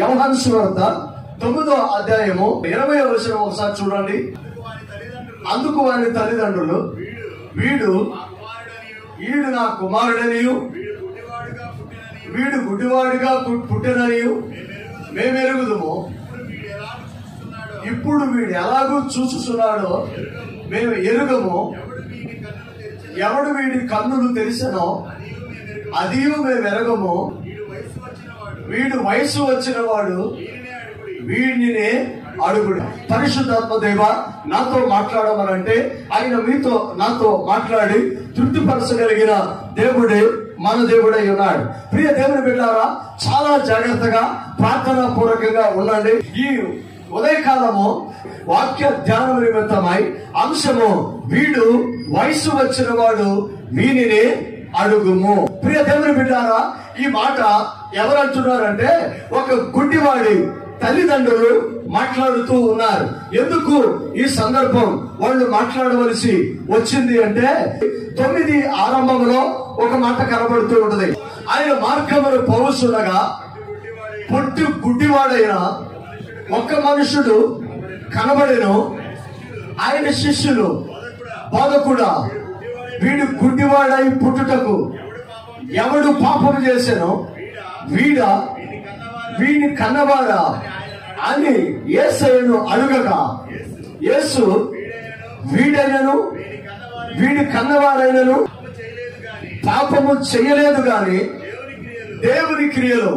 యోహాను సువార్త తొమ్మిదో అధ్యాయము ఇరవై వచనం ఒకసారి చూడండి అందుకు వారి తల్లిదండ్రులు వీడు ఈడు నా కుమారుడనియు వీడు గుడ్డివాడిగా పు- పుట్టిననియు మేమెరుగుదుము ఇప్పుడు వీడు ఎలాగూ చూస్తున్నాడో మేము ఎరుగము ఎవడు వీడి కన్నులు తెలిసనో అది మేము ఎరగము వీడు వయసు వచ్చిన వాడు వీడిని అడుగుడు పరిశుద్ధాత్మ దేవ నాతో మాట్లాడమనంటే ఆయన మీతో నాతో మాట్లాడి తృప్తిపరచగలిగిన దేవుడే మన దేవుడై ఉన్నాడు ప్రియ దేవుని బిడ్డారా చాలా జాగ్రత్తగా ప్రార్థనా పూర్వకంగా ఉండండి ఈ ఉదయకాలము వాక్య ధ్యానం నిమిత్తమై అంశము వీడు వయసు వచ్చిన వాడు వీనిని అడుగుము ప్రియ దేవుని బిడ్డారా ఈ మాట ఎవరు అంటున్నారంటే ఒక గుడ్డివాడి తల్లిదండ్రులు మాట్లాడుతూ ఉన్నారు ఎందుకు ఈ సందర్భం వాళ్ళు మాట్లాడవలసి వచ్చింది అంటే తొమ్మిది ఆరంభంలో ఒక మాట కనబడుతూ ఉంటది ఆయన మార్గమును పోవస్తుండగా పొట్టి గుడ్డివాడైన ఒక్క మనుషుడు కనబడెను ఆయన శిష్యులు బోధకుడా వీడు గుడ్డివాడై పుట్టుటకు ఎవడు పాపం చేశానో వీడ వీడిని కన్నవాడా అని ఏసయ్యను అడుగగా యేసు వీడైనను వీడి కన్నవాడైనను పాపము చేయలేదు గాని దేవుని క్రియలు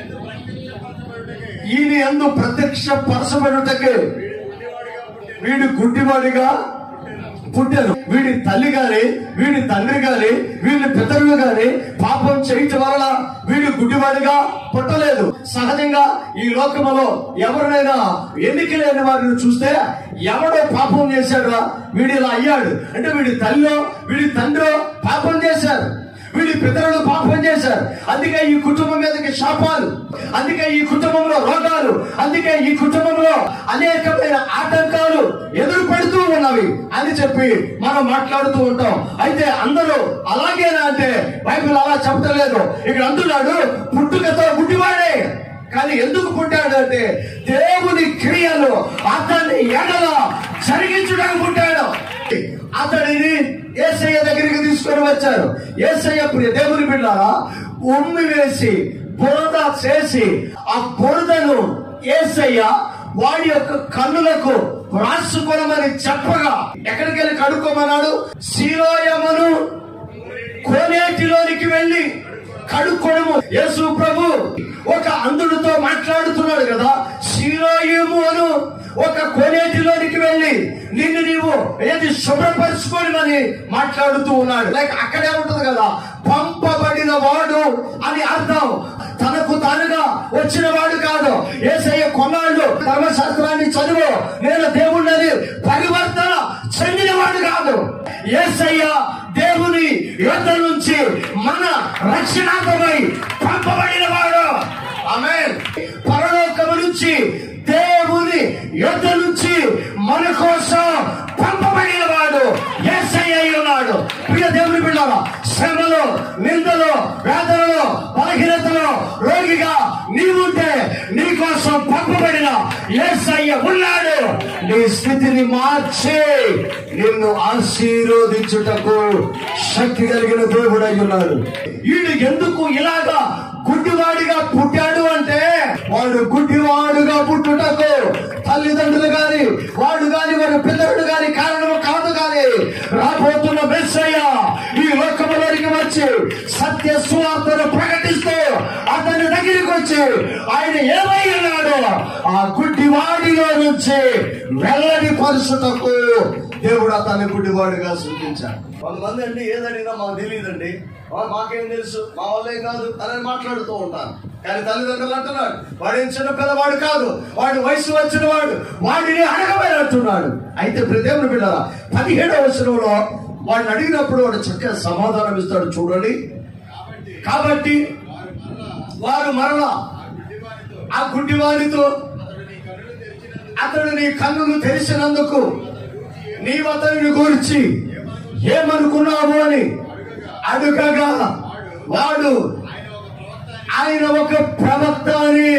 ఈయన ఎందు ప్రత్యక్ష పరచబడుటకే వీడు గుడ్డివాడిగా పుట్టాను వీడి తల్లి గాని వీడి తండ్రి గాని వీడి పితరులు గాని పాపం చేయటం వలన వీడు గుడ్డివాడిగా పుట్టలేదు సహజంగా ఈ లోకములో ఎవరినైనా ఎన్నిక లేని వారిని చూస్తే ఎవడో పాపం చేశాడా వీడు ఇలా అయ్యాడు అంటే వీడి తల్లి వీడి తండ్రి పాపం చేశారు వీడి పితరులు పాపం చేశారు అందుకే ఈ కుటుంబం మీదకి శాపాలు అందుకే ఈ కుటుంబంలో రోగాలు అందుకే ఈ కుటుంబంలో అనేకమైన ఆటంకాలు ఎదురు పడుతూ ఉన్నవి అని చెప్పి మనం మాట్లాడుతూ ఉంటాం అయితే అందరూ అలాగేనా అంటే బైబిల్ అలా చెప్పలేదు ఇక్కడ అంటున్నాడు పుట్టుకతో గుడ్డివాడే కానీ ఎందుకు పుట్టాడు అంటే దేవుని క్రియలు అతన్ని ఎడల జరిగించడానికి పుట్టాడు అతడిని ఏసయ్య దగ్గరికి తీసుకొని వచ్చారు ఏసయ్య ప్రియ దేవుని బిడ్డారా ఉమ్మి వేసి బురద చేసి ఆ బురదను ఏసయ్య వాడి యొక్క కన్నులకు రాసుకోనమని చెప్పగా ఎక్కడికి వెళ్ళి కడుక్కోమన్నాడు శిరోయమును కోనేటిలోనికి వెళ్ళి కడుక్కోవడము యేసు ప్రభు ఒక అంధుడితో మాట్లాడుతున్నాడు కదా శిరోయము అను ఒక కోనేటిలోనికి వెళ్ళి నిన్ను నీవు ఏది శుభ్రపరచుకోని మాట్లాడుతూ ఉన్నాడు లైక్ అక్కడే ఉంటది కదా పంపబడిన వాడు అని అర్థం తనకు తానుగా వచ్చిన వాడు కాదు ఏసయ్య కొన్నాళ్ళు ధర్మశాస్త్రాన్ని చదువు నేను దేవుళ్ళని పరివర్తన చెందినవాడు కాదు ఏసయ్య దేవుని యుద్ధ నుంచి మన రక్షణార్థమై పంపబడిన వాడు ఆమె పరలోకము నుంచి దేవుని యుద్ధ నుంచి మన కోసం పంపబడిన వాడు ఏసయ్య అయి ఉన్నాడు ప్రియ దేవుని బిడ్డారా శ్రమలో నిందలో వేదనలో బలహీనతలో రోగిగా నీవుంటే నీ కోసం పంపబడిన ఏసయ్య ఉన్నాడు నీ స్థితిని మార్చి నిన్ను ఆశీర్వదించుటకు శక్తి కలిగిన దేవుడై ఉన్నాడు వీడు ఎందుకు ఇలాగా గుడ్డివాడిగా పుట్టాడు అంటే వాడు గుడ్డివాడుగా పుట్టుటకు తల్లిదండ్రులు గాని వాడు గాని వారి పిల్లలు గాని కారణము కాదు గాని రాబోతున్న మెస్సయ్య ఈ లోకములోనికి వచ్చి సత్య సువార్తను ప్రకటిస్తూ అతని దగ్గరికి వచ్చి ఆయన ఏమై ఉన్నాడు ఆ గుడ్డివాడిలో నుంచి వెల్లడి పరుచుటకు దేవుడు అతన్ని గుడ్డివాడిగా సృష్టించాడు కొంతమంది అండి ఏదడినా మాకు తెలియదండి "ఆ, మాకేం తెలుసు మా వాళ్ళేం కాదు అని మాట్లాడుతూ ఉంటారు కానీ తల్లిదండ్రులు అంటున్నాడు వాడేం చిన్న పిల్లవాడు కాదు వాడు వయసు వచ్చిన వాడు వాడిని అడగబోయినట్టున్నాడు అయితే ప్రదేవుని బిడ్డరా పదిహేడవ వచనంలో వాడిని అడిగినప్పుడు వాడు చక్కగా సమాధానం ఇస్తాడు చూడండి కాబట్టి వారు మరలా ఆ గుడ్డివారితో అతడు నీ కన్నులు తెరిచినందుకు నీవు అతనిని గురించి ఏమనుకున్నావు అని అడుగగా వాడు ఆయన ఒక ప్రవక్త అని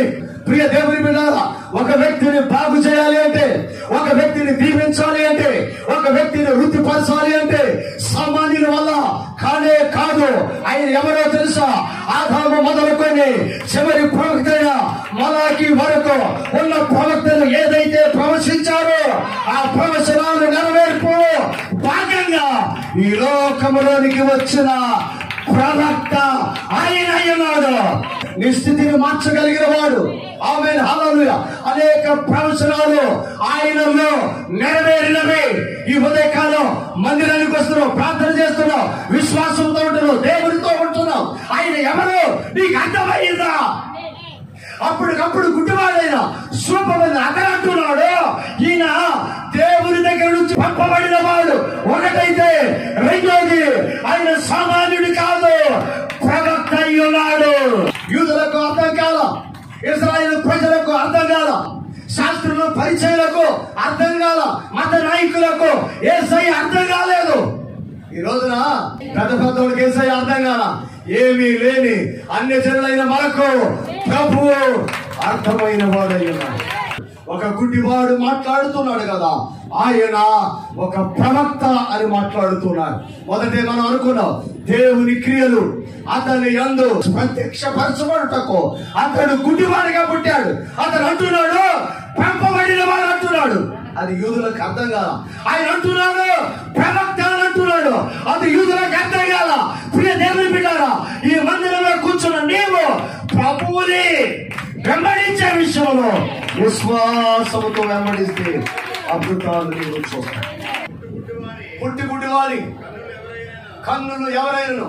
ప్రియ దేవుని బిడ్డారా ఒక వ్యక్తిని బాగు చేయాలి అంటే ఒక వ్యక్తిని దీవించాలి అంటే ఒక వ్యక్తిని వృత్తిపరచాలి అంటే సామాన్యుల వల్ల కానే కాదు ఆయన ఎవరో తెలుసా ఆదాము మొదలుకొని చివరి ప్రవక్త అయిన మలాకి వరకు ఉన్న ప్రవక్తలు ఏదైతే ప్రవశించారో ఆ ప్రవచనాలు నెరవేర్పు భాగంగా ఈ లోకములోనికి వచ్చిన ప్రవక్త ఆయన అయ్యున్నాడు నీ స్థితిని మార్చగలిగిన వాడు ఆమె హల్లెలూయా అనేక ప్రవచనాలు ఆయనలో నెరవేరినవి ఈ ఉదయకాలం మందిరానికి వస్తున్నావు ప్రార్థన చేస్తున్నావు విశ్వాసంతో ఉంటున్నావు దేవుడితో ఉంటున్నావు ఆయన ఎవరు నీకు అర్థమయ్యిందా అప్పటికప్పుడు గుడ్డివాడైన సూపమైన అతనంటున్నాడు ఈయన దేవుని దగ్గర నుంచి పంపబడిన వాడు ఒకటైతే రెండోది ఆయన సామాన్యుడు కాదు ప్రవక్త అయి ఉన్నాడు యూదులకు అర్థం కాల ఇస్రాయేల్ ప్రజలకు అర్థం కాల శాస్త్రులు పరిచయులకు అర్థం కాల మత నాయకులకు ఏసై అర్థం కాలేదు ఈ రోజున పెద్ద పెద్దోడికి ఏసై అర్థం కాల ఏమీ లేని అన్య జనులైన మనకు ప్రభువు అర్థమైన వాడై ఉన్నాడు ఒక గుడ్డివాడు మాట్లాడుతున్నాడు కదా ఆయన ఒక ప్రవక్త అని మాట్లాడుతున్నాడు మొదటే మనం అనుకున్నాం దేవుని క్రియలు అతని యందు ప్రత్యక్షపరచబడుటకు అతడు గుడ్డివాడిగా పుట్టాడు అతను అంటున్నాడు పంపబడిన వాడు అంటున్నాడు అది యూదులకు అర్థం కాల ఆయన అంటున్నాడు ప్రవక్త అని అంటున్నాడు అది యూదులకు అర్థం కాల ప్రియ దేవుని బిడ్డారా ఈ మందిరంలో కూర్చున్న నీవు ప్రభువుని వెంబడించే విషయంలో విశ్వాసముతో వెంబడిస్తే అద్భుతాలు నీవు చూస్తావు పుట్టి గుడ్డివాడి కన్నులు ఎవరైనా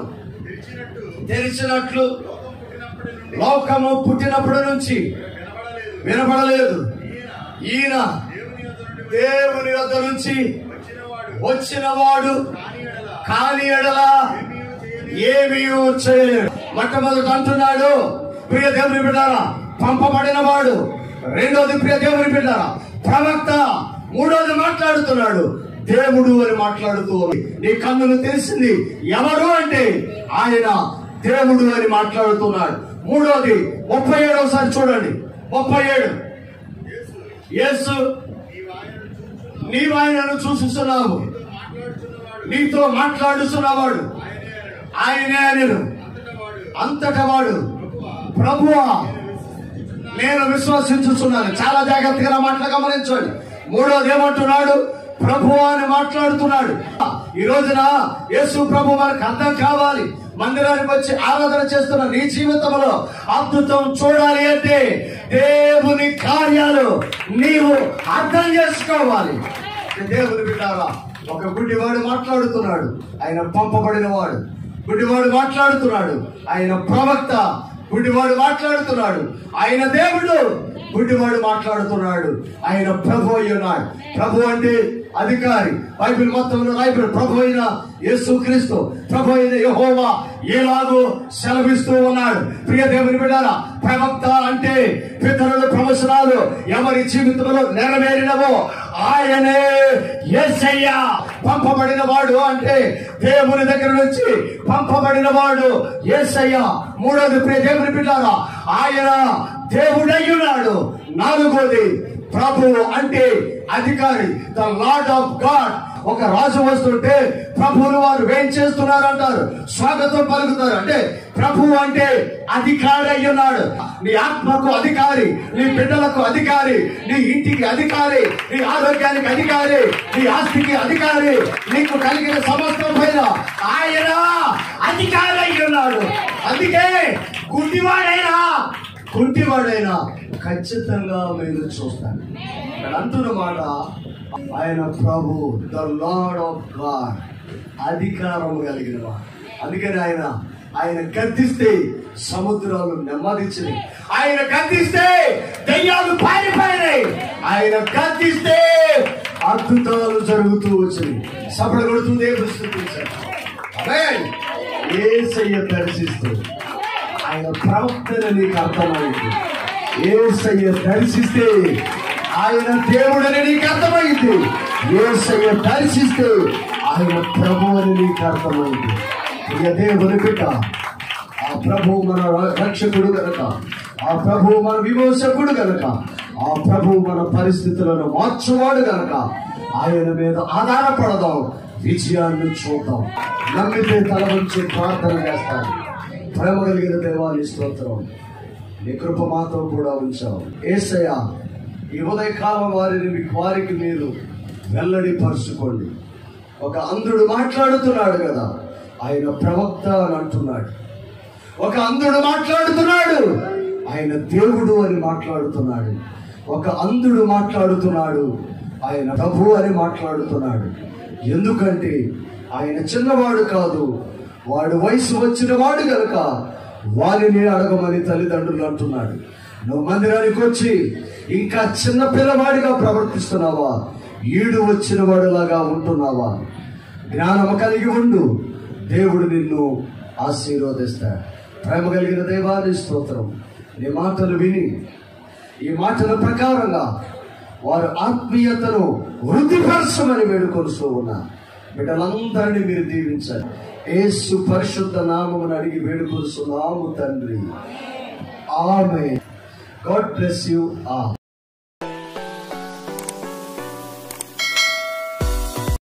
తెరిచినట్లు లోకము పుట్టినప్పటి నుంచి వినపడలేదు ఈయన దేవుని వద్ద నుంచి వచ్చిన వాడు కాని ఎడల ఏమీ చేయలేడు మొట్టమొదట అంటున్నాడు ప్రియ దేవుని బిడ్డారా పంపబడిన వాడు రెండోది ప్రియ దేవుని బిడ్డారా ప్రవక్త మూడోది మాట్లాడుతున్నాడు దేవుడు అని మాట్లాడుతూ ఉంది. నీ కన్నులు తెలిసింది ఎవరు అంటే ఆయన దేవుడు అని మాట్లాడుతున్నాడు మూడోది ముప్పై ఏడవసారి చూడండి ముప్పై ఏడు యేసు నీవు ఆయనను చూస్తున్నావు నీతో మాట్లాడుతున్నవాడు ఆయనే నేను అంతటా వాడు ప్రభువా నేను విశ్వసించుతున్నాను చాలా జాగ్రత్తగా నా మాటలు గమనించండి మూడోది ఏమంటున్నాడు ప్రభు అని మాట్లాడుతున్నాడు ఈ రోజున యేసు ప్రభు మనకు అర్థం కావాలి మందిరానికి వచ్చి ఆరాధన చేస్తున్న నీ జీవితంలో అద్భుతం చూడాలి అంటే దేవుని కార్యాలు నీవు అర్థం చేసుకోవాలి దేవుని బిడ్డారా ఒక గుడ్డివాడు మాట్లాడుతున్నాడు ఆయన పంపబడిన వాడు గుడ్డివాడు మాట్లాడుతున్నాడు ఆయన ప్రవక్త గుడ్డివాడు మాట్లాడుతున్నాడు ఆయన దేవుడు గుడ్డివాడు మాట్లాడుతున్నాడు ఆయన ప్రభు అయి ఉన్నాడు ప్రభు అంటే అధికారి బైబిల్ మొత్తంలో రాయబడి ప్రభు అయిన యేసు క్రీస్తు ప్రభు అయిన యెహోవా ఎలాగో సెలవిస్తూ ఉన్నాడు ప్రియ దేవుని బిడ్డారా ప్రవక్త అంటే పితరుల ప్రవచనాలు ఎవరి జీవితంలో నెరవేరినవో ఆయనే యేసయ్య పంపబడిన వాడు అంటే దేవుని దగ్గర నుంచి పంపబడిన వాడు యేసయ్య మూడోది ప్రియ దేవుని బిడ్డారా ఆయన దేవుడయ్యున్నాడు నాలుగోది ప్రభు అంటే అధికారి ద లార్డ్ ఆఫ్ గాడ్ ఒక రాజు వస్తుంటే ప్రభువులు వారు ఏం చేస్తున్నారు అంటారు స్వాగతం పలుకుతారు అంటే ప్రభు అంటే అధికారి అయ్యున్నాడు నీ ఆత్మకు అధికారి నీ బిడ్డలకు అధికారి నీ ఇంటికి అధికారి నీ ఆరోగ్యానికి అధికారి నీ ఆస్తికి అధికారి నీకు కలిగిన సమస్తం పైన ఆయన అధికారి అయ్యున్నాడు అందుకే గుడ్డివాడైనా కుంటివాడైనా ఖచ్చితంగా మీరు చూస్తాను ఇక్కడ అంటున్న మాట ఆయన ప్రభు ద లార్డ్ ఆఫ్ గాడ్ అధికారం కలిగిన వాడు అందుకని ఆయన ఆయన గద్దిస్తే సముద్రాలు నెమ్మదించినాయి ఆయన గద్దిస్తే దయ్యాలు పారిపోయినాయి ఆయన గద్దిస్తే అద్భుతాలు జరుగుతూ వచ్చినాయి సభలు కొడుతూ దేవుడు స్తుతించాడు. ఆమేన్. యేసయ్య దర్శిస్తూ ఆయన ప్రవక్తన నీకు అర్థమైంది ఏసయ్య దర్శిస్తే ఆయన దేవుడని నీకు అర్థమైంది ఏసయ్య దర్శిస్తే ఆయన ప్రభు అని నీకు అర్థమైంది ఇక దేవుని బిడ్డ ఆ ప్రభు మన రక్షకుడు కనుక ఆ ప్రభు మన విమోచకుడు గనక ఆ ప్రభు మన పరిస్థితులను మార్చువాడు గనక ఆయన మీద ఆధారపడదాం విజయాన్ని చూద్దాం నమ్మితే తల వంచి ప్రార్థన చేస్తాను ప్రేమ కలిగిన దేవాన్ని స్తోత్రం నీ కృప మాతో కూడా ఉంచావు ఏసయ్య ఈ ఉదయకాలం వారిని మీ వారికి మీరు వెల్లడిపరుచుకోండి ఒక అంధుడు మాట్లాడుతున్నాడు కదా ఆయన ప్రవక్త అని అంటున్నాడు ఒక అంధుడు మాట్లాడుతున్నాడు ఆయన దేవుడు అని మాట్లాడుతున్నాడు ఒక అంధుడు మాట్లాడుతున్నాడు ఆయన ప్రభు అని మాట్లాడుతున్నాడు ఎందుకంటే ఆయన చిన్నవాడు కాదు వాడు వయసు వచ్చిన వాడు గనుక వారిని అడగమని తల్లిదండ్రులు అంటున్నాడు నువ్వు మందిరానికి వచ్చి ఇంకా చిన్న పిల్లవాడిగా ప్రవర్తిస్తున్నావా ఈడు వచ్చిన వాడిలాగా ఉంటున్నావా జ్ఞానము కలిగి ఉండు దేవుడు నిన్ను ఆశీర్వదిస్తాడు ప్రేమ కలిగిన దేవాది స్తోత్రం నీ మాటలు విని ఈ మాటల ప్రకారంగా వారు ఆత్మీయతను వృద్ధిపరచమని వేడుకొలుస్తూ ఉన్నా బిడ్డలందరినీ మీరు దీవించాలి ఏసు పరిశుద్ధ నామమును అడిగి వేడుకొలుస్తున్నాము తండ్రి ఆమె గాడ్ బ్లెస్ యూ ఆ